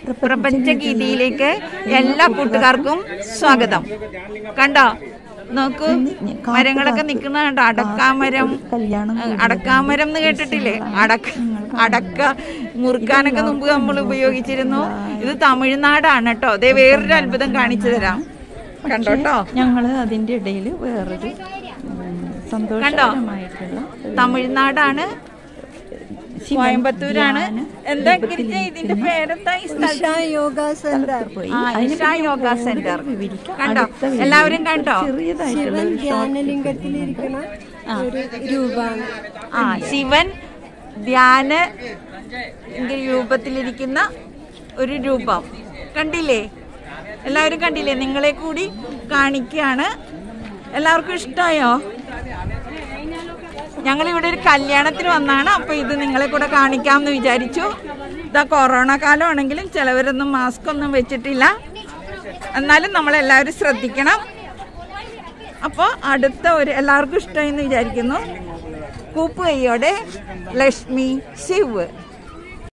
പ്രപഞ്ച ഗീതിയിലേക്ക് എല്ലാ കൂട്ടുകാർക്കും സ്വാഗതം കണ്ടോ നോക്കൂ മരങ്ങളൊക്കെ നിൽക്കുന്ന കണ്ടോ അടക്കാമരം കല്യാണം ഏ, അടക്കാമരം എന്ന് കേട്ടിട്ടില്ലേ അടക്ക അടക്ക മുറുക്കാനൊക്കെ മുമ്പ് നമ്മൾ ഉപയോഗിച്ചിരുന്നു ഇത് തമിഴ്നാടാണ് കേട്ടോ ദേ വേറൊരു അത്ഭുതം കാണിച്ചു തരാം കണ്ടോട്ടോ ഞങ്ങൾ അതിൻ്റെ ഇടയിൽ വേറൊരു ഉം, സന്തോഷകരമായിട്ടുള്ള തമിഴ്നാടാണ് കോയമ്പത്തൂരാണ് എന്താ ഗിരിജ ഇതിന്റെ പേരെന്താ ഈ സ്ഥലം യോഗ സെന്റർ ആ, ഇഷ യോഗ സെന്റർ വിവരിക്കാം. കണ്ടോ അടുത്ത വീഡിയോ. എല്ലാവരും കണ്ടോ ചെറിയതായിട്ടുള്ള ഒരു ധ്യാനലിംഗത്തിലിരിക്കുന്ന ഒരു രൂപമാണ് ആ ശിവൻ ധ്യാന രൂപത്തിലിരിക്കുന്ന ഒരു രൂപം കണ്ടില്ലേ എല്ലാവരും കണ്ടില്ലേ നിങ്ങളെ കൂടി കാണിക്കുകയാണ് എല്ലാവർക്കും ഇഷ്ടമായോ ഞങ്ങളിവിടെ ഒരു കല്യാണത്തിന് വന്നാണ് അപ്പോൾ ഇത് നിങ്ങളെ കൂടെ കാണിക്കാമെന്ന് വിചാരിച്ചു ഇതാ കൊറോണ കാലമാണെങ്കിലും ചിലവരൊന്നും മാസ്ക് ഒന്നും വെച്ചിട്ടില്ല എന്നാലും നമ്മളെല്ലാവരും ശ്രദ്ധിക്കണം അപ്പോൾ അടുത്ത ഒരു എല്ലാവർക്കും ഇഷ്ടമായി എന്ന് വിചാരിക്കുന്നു കൂപ്പ് കൈയോടെ ലക്ഷ്മി ശിവ്